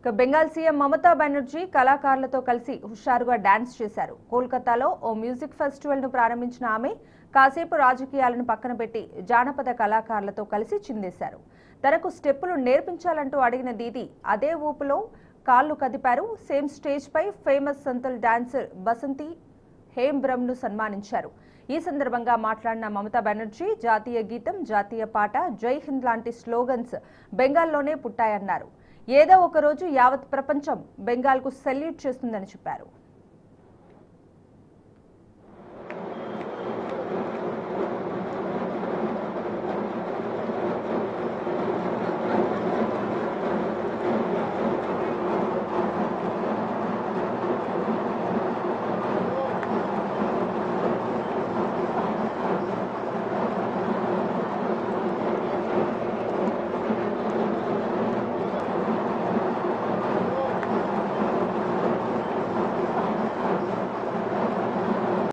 ఇక బెంగాల్ సీఎం మమతా బెనర్జీ కళాకారులతో కలిసి హుషారుగా డాన్స్ చేశారు కోల్కతాలో ఓ మ్యూజిక్ ఫెస్టివల్ ను ప్రారంభించిన ఆమె కాసేపు రాజకీయాలను పక్కన పెట్టి జానపద కళాకారులతో కలిసి చిందేశారు తనకు స్టెప్పులు నేర్పించాలంటూ అడిగిన దీది అదే ఊపులో కాళ్ళు కదిపారు సేమ్ స్టేజ్ పై ఫేమస్ సంతల్ డాన్సర్ బసంతి హేమ్ బ్రహ్మ్ను సన్మానించారు ఈ సందర్భంగా మాట్లాడిన మమతా బెనర్జీ జాతీయ గీతం జాతీయ పాట జై హింద్ లాంటి స్లోగన్స్ బెంగాల్లోనే పుట్టాయన్నారు ఏదో ఒక రోజు యావత్ ప్రపంచం బెంగాల్కు సెల్యూట్ చేస్తుందని చెప్పారు